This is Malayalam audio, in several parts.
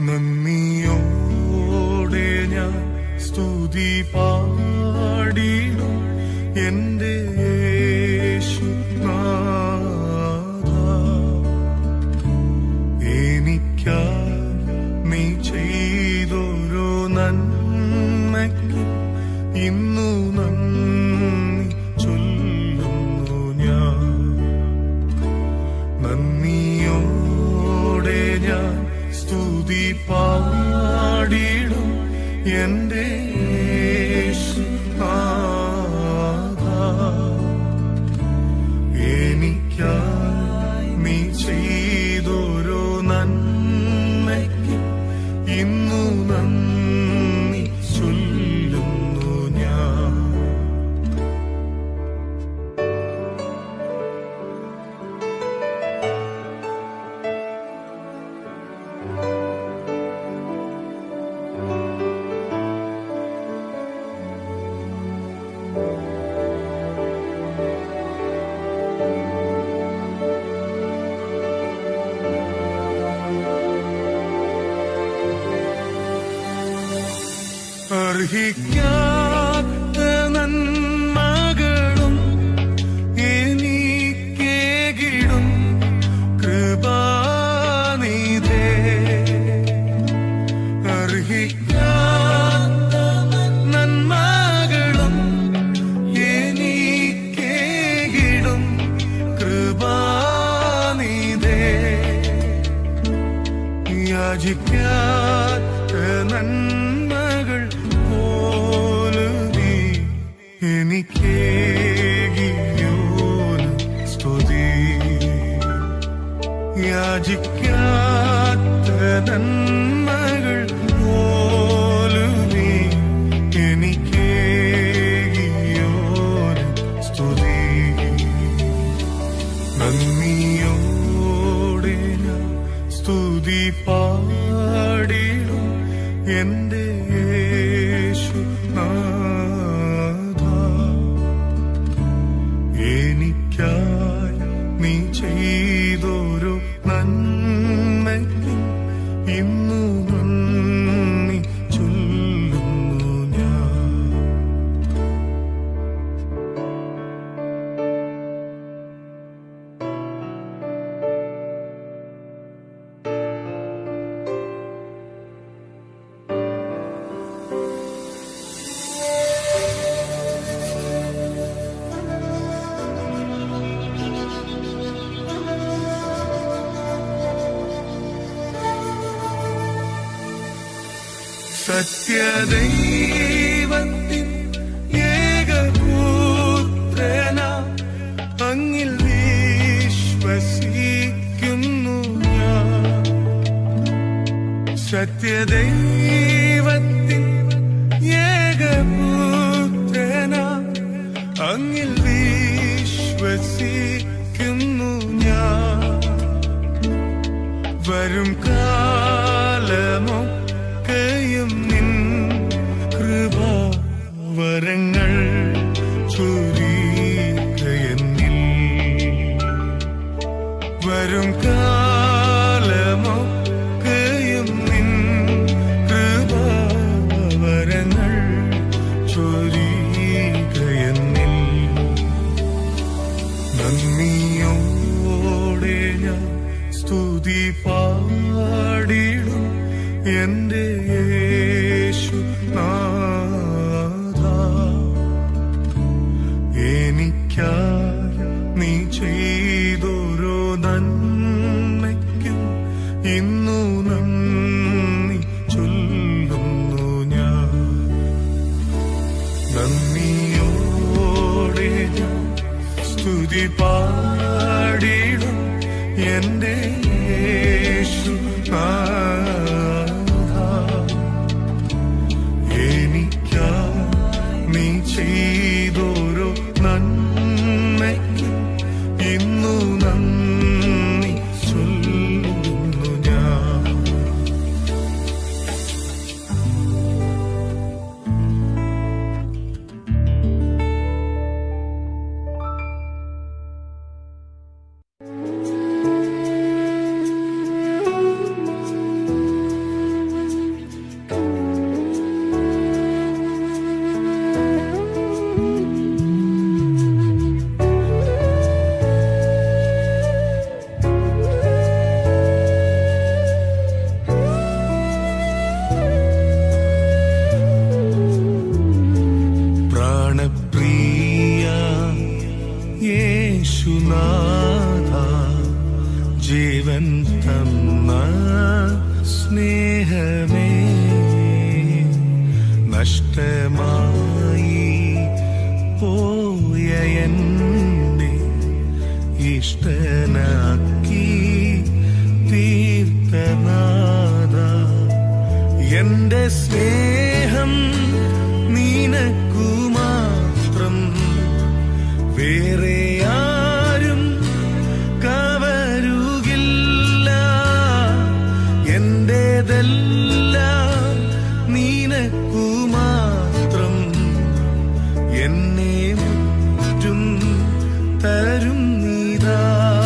നന്ദിയോടെ ഞാൻ സ്തുതി പാടിടും എന്റെ യേശുനാഥ. എനിക്കായി നീ ചെയ്തൊരു നന്മയ്ക്ക് ഇന്നു നന്ദി ചൊല്ലുന്നു ഞാൻ നന്ദിയോടെ ഞാൻ സ്തുതി പാടിടും എന്റെ യേശുനാഥ. എനിക്കായി നീ ചെയ്തൊരു നന്മയ്ക്ക് ഇന്നു നന്ദി ചൊല്ലുന്നു ഞാൻ അർഹിക്കാത്ത നന്മകളും എനിക്കേകിടും കൃപാനിധേ അർഹിക്കാത്ത നന്മകളും എനിക്കേകിടും കൃപാനിധേ യാചിക്കാത്ത നന്മകൾ പോലുമീ എനിക്കേകിയോന് സ്തുതി യാചിക്കാത്ത നന്മകൾ പോലുമീ എനിക്കേകിയോന് സ്തുതി നന്ദിയോടെ ഞാൻ സ്തുതി പാടിടും എന്റെ യേശുനാഥ. എനിക്കായി നീ ചെയ്തൊരു നന്മയ്ക്ക് ഇന്നു നന്ദി ചൊല്ലുന്നു ഞാൻ സത്യദൈവത്തിൻ ഏകപുത്രന അങ്ങിൽ വിശ്വസിക്കുന്നു ഞാൻ സത്യദൈവത്തിൻ ഏകപുത്രന അങ്ങിൽ വിശ്വസിക്കുന്നു ഞാൻ വരും കാലമൊക്കെയും നിൻ കൃപാവരങ്ങൾ ചൊരികയെന്നിൽ വരും കാലമൊക്കെയും നിൻ കൃപാവരങ്ങൾ ചൊരികയെന്നിൽ നന്ദിയോടെ ഞാൻ സ്തുതി പാടിടും എന്റെ യേശുനാഥ. എനിക്കായി നീ ചെയ്തൊരു നന്മയ്ക്കും ഇന്നു നന്ദി ചൊല്ലുന്നു ഞാൻ നന്ദിയോടെ ഞാൻ സ്തുതി പാടിടും എന്റെ യേശുനാഥ. എനിക്കായി നീ ചെയ്തൊരു നന്മയ്ക്ക് ഇന്നു നന്ദി ചൊല്ലുന്നു ഞാൻ യേശുവേ യേശുനാഥ ജീവൻ തന്ന സ്നേഹമേ നഷ്ടമായി പോയ എന്റെ ഇഷ്ടനാക്കി തീർത്തനാഥ എന്റെ സ്നേഹം നിനക്കു മാത്രം വേറെ ആരും കവരുകില്ല എന്റേതെല്ലാം നിനക്കു മാത്രം എന്നെ മുറ്റും തരും നീതാ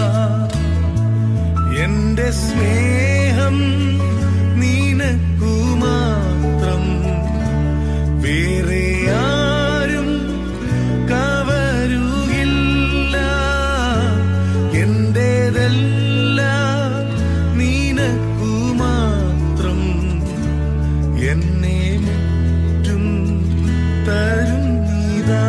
എന്റെ സ്നേഹം നിനക്കു മാത്രം വേറെ ആരും കവരുകില്ല എന്റേതെല്ലാം നിനക്കു മാത്രം എന്നെ മുറ്റും തരും നീതാ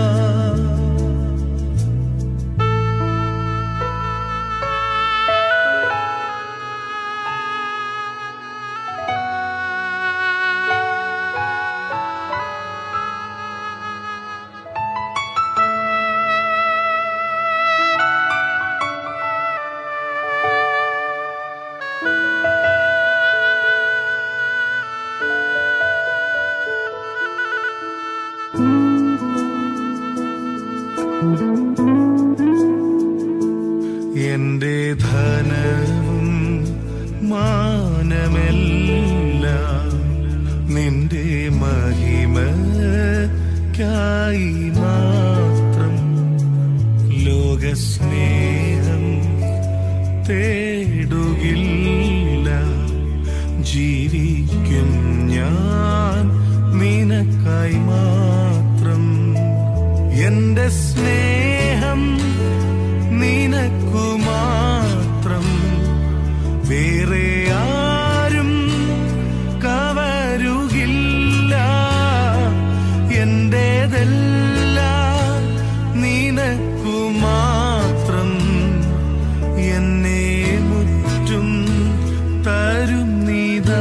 എന്റെ ധനവും മാനമെല്ലാം നിന്റെ മഹിമയ്ക്കായി മാത്രം ലോകസ്നേഹം തേടുകില്ല ജീവിക്കും ഞാൻ നിനക്കായി മാത്രം എന്റെ സ്നേഹം നിനക്കു മാത്രം വേറെ ആരും കവരുകില്ല എന്റേതെല്ലാം നിനക്കു മാത്രം എന്നെ മുറ്റും തരും നീതാ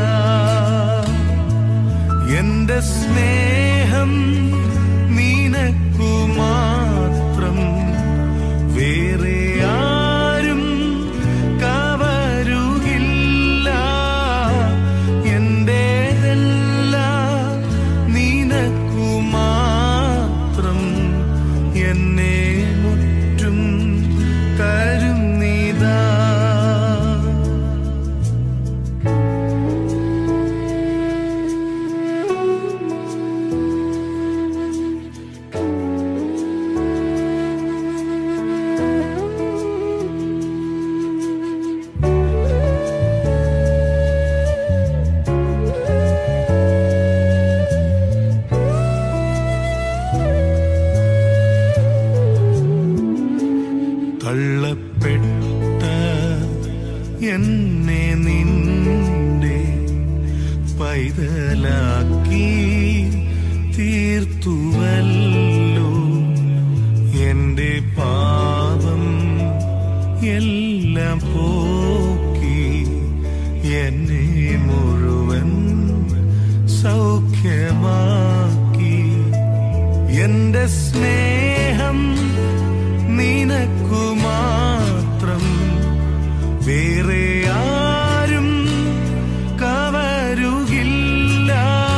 എന്റെ സ്നേഹം നിനക്കു മാത്രം വേറെ ആരും കവരുകില്ല എന്റേതെല്ലാം നിനക്കു മാത്രം എന്നെ മുറ്റും തരും നീതാ തള്ളപ്പെട്ട എന്നെ നിന്റെ പൈതലാക്കി തീർത്തുവല്ലോ എന്റെ പാപം എല്ലാം പോക്കി എന്നെ മുഴുവൻ സൗഖ്യമാക്കി എന്റെ സ്നേഹം നിനക്കു മാത്രം വേറെ ആരും കവരുകില്ല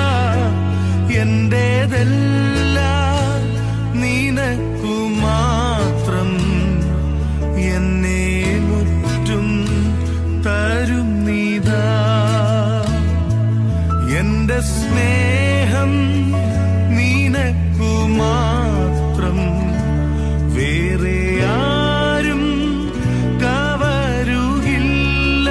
എന്റേതെല്ലാം നിനക്കു മാത്രം എന്നെ മുറ്റും തരും നീതാ എന്റെ സ്നേഹം നിനക്കു മാത്രം വേറെ ആരും കവരുകില്ല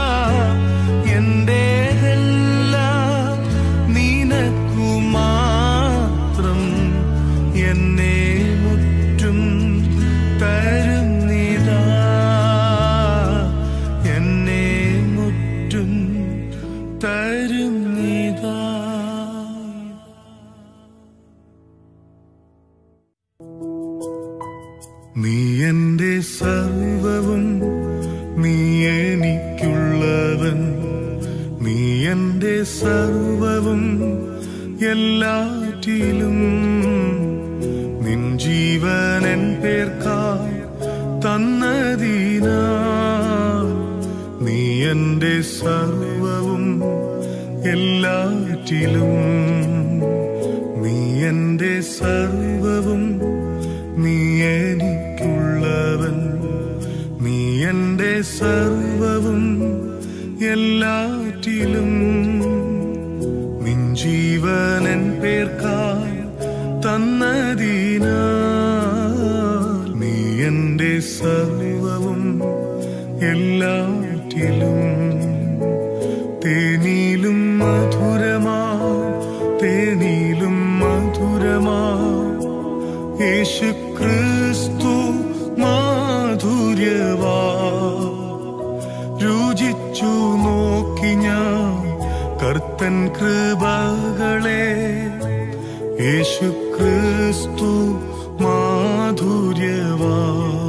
എന്റേതെല്ലാം നിനക്കു മാത്രം എന്നെ മുറ്റും തരും നീതാ എന്നെ മുറ്റും തരും നീതാ നീ എന്റെ സർവവും നീ എനിക്കുള്ളവൻ നീ എന്റെ സർവവും എല്ലാറ്റിലും നിൻ ജീവനൻ പേർക്കായി തന്നതിനാ നീ എന്റെ സർവവും എല്ലാറ്റിലും നീ എന്റെ സർവവും നീ എനിക്കുള്ളവൻ നീ എന്റെ സർവവും എല്ലാറ്റിലും നിൻ ജീവനൻ പേർക്കായി തന്നതിനാ നീ എന്റെ സർവവും എല്ലാറ്റിലും തേനിലും മധുരമാ തേനിലും മധുരമാ യേശു ക്രിസ്തു മാധുര്യവാ രുചിച്ചു നോക്കി ഞാൻ കർത്തൻ കൃപകളെ യേശു ക്രിസ്തു മാധുര്യവാ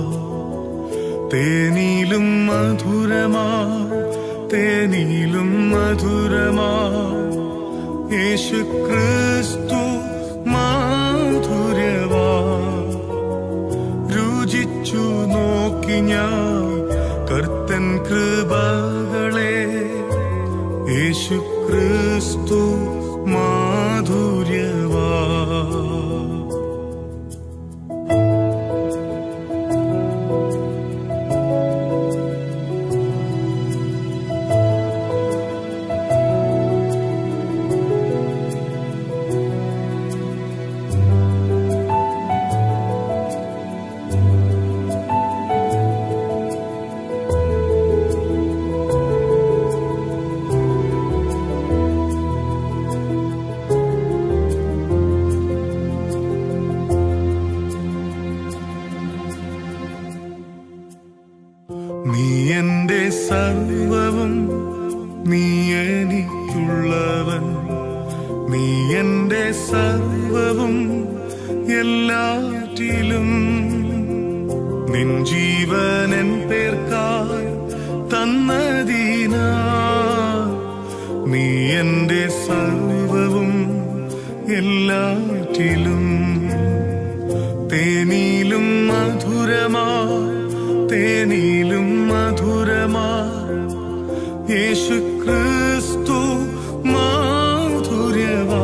തേനിലും മധുരമാ തേനിലും മധുരമാ യേശു ക്രിസ്തു മാധുര്യവാ രുചിച്ചു നോക്കി ഞാൻ കർത്തൻ കൃപകളെ യേശു ക്രിസ്തു മാധുര്യവാ നീ എന്റെ സർവവും നീ എനിക്കുള്ളവൻ നീ എന്റെ സർവവും എല്ലാറ്റിലും നിൻ ജീവനൻ പേർക്കായി തന്നതിനാ നീ എന്റെ സർവവും എല്ലാറ്റിലും തേനിലും മധുരമാ തേനിലും മധുരമാ യേശു ക്രിസ്തു മാധുര്യവാ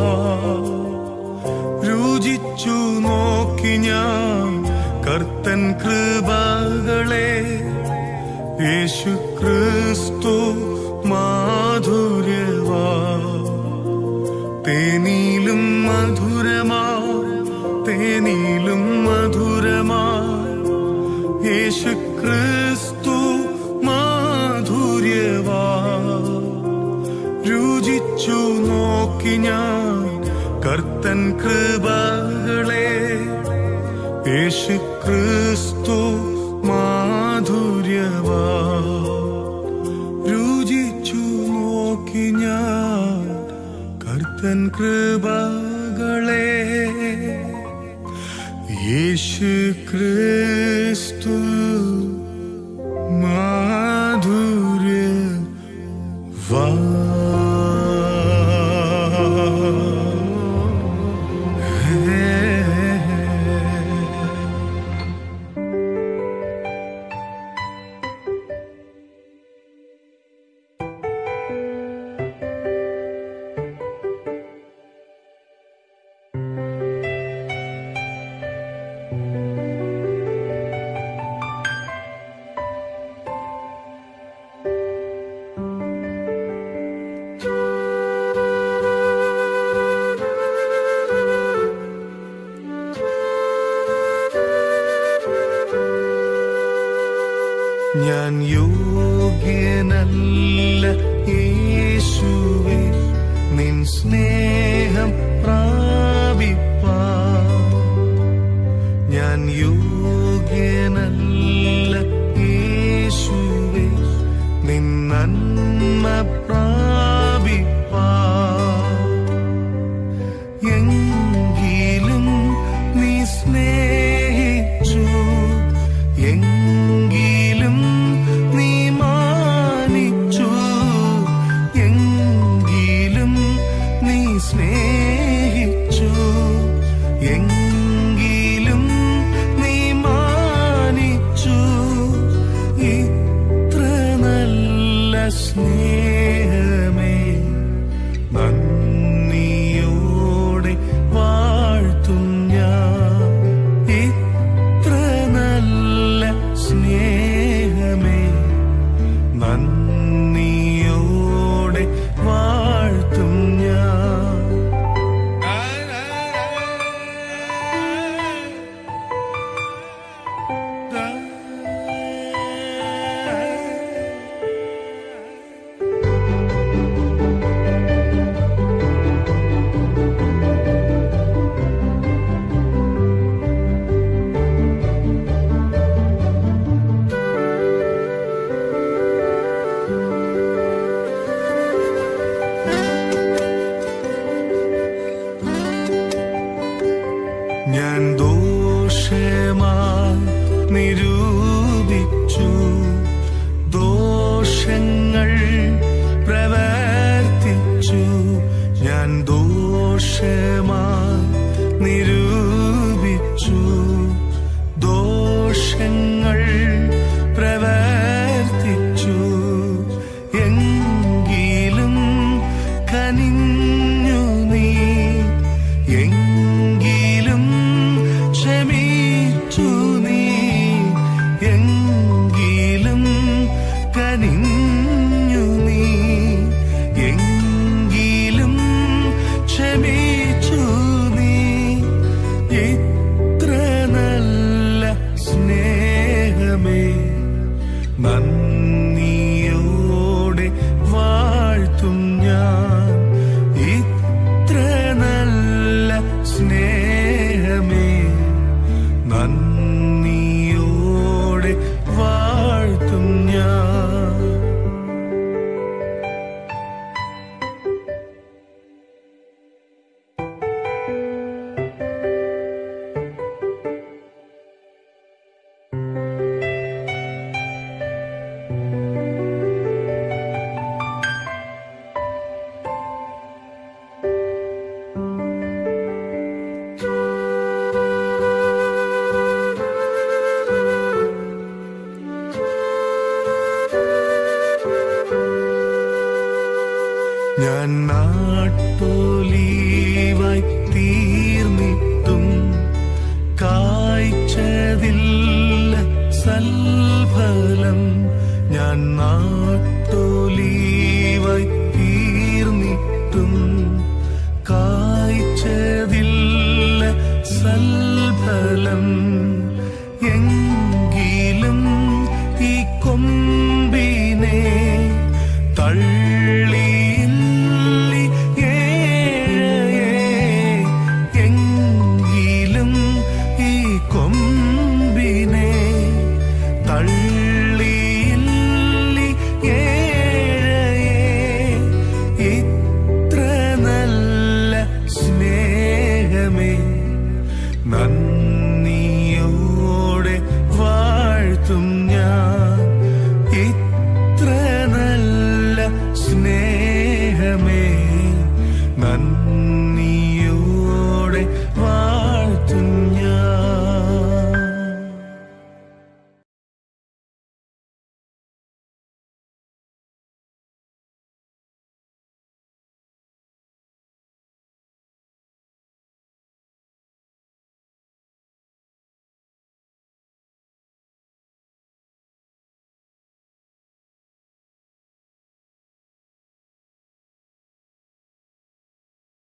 രുചിച്ചു നോക്കി ഞാൻ കർത്തൻ കൃപകളെ യേശു ക്രിസ്തു മാധുര്യവാ തേനിലും മധുരമാ തേനിലും മധുരമാ യേശു ക്രിസ്തു മാധുര്യവാ രുചിച്ചു നോക്കി ഞാൻ കർത്തൻ കൃപകളെ യേശു ക്രിസ്തു മാധുര്യവാ രുചിച്ചു നോക്കി ഞാൻ കർത്തൻ കൃപകളെ യേശു ക്രിസ്തു മാധുര്യ വാ ഞാൻ യോഗ്യനല്ല യേശുവേ നിൻ സ്നേഹം പ്രാപിപ്പാ ഞാൻ യോഗ്യനല്ല യേശുവേ നിൻ നന്മ പ്രാപിപ്പാ എങ്കിലും നീ സ്നേഹിച്ചു നിരൂപിച്ചു ദോഷങ്ങൾ പ്രവർത്തിച്ചു ഞാൻ ദോഷമായി നിരൂപിച്ചു ദോഷങ്ങൾ പ്രവർത്തിച്ചു എങ്കിലും കനിഞ്ഞു നീ എങ്കിലും ക്ഷമിച്ചു നീ എങ്കിലും കനിഞ്ഞു നീ എങ്കിലും ക്ഷമിച്ചു നീ ഇത്ര നല്ല സ്നേഹമേ നന്ദിയോടെ വാഴ്ത്തും ഞാൻ ഇത്ര നല്ല സ്നേഹമേ നന്ദിയോടെ വാഴ്ത്തും ഞാൻ ഞാൻ നാട്ടോലീവായി തീർന്നിട്ടും കായ്ച്ചതില്ല സൽഫലം ഞാൻ നാട്ടോലീവായി തീർന്നിട്ടും കായ്ച്ചതില്ല സൽഫലം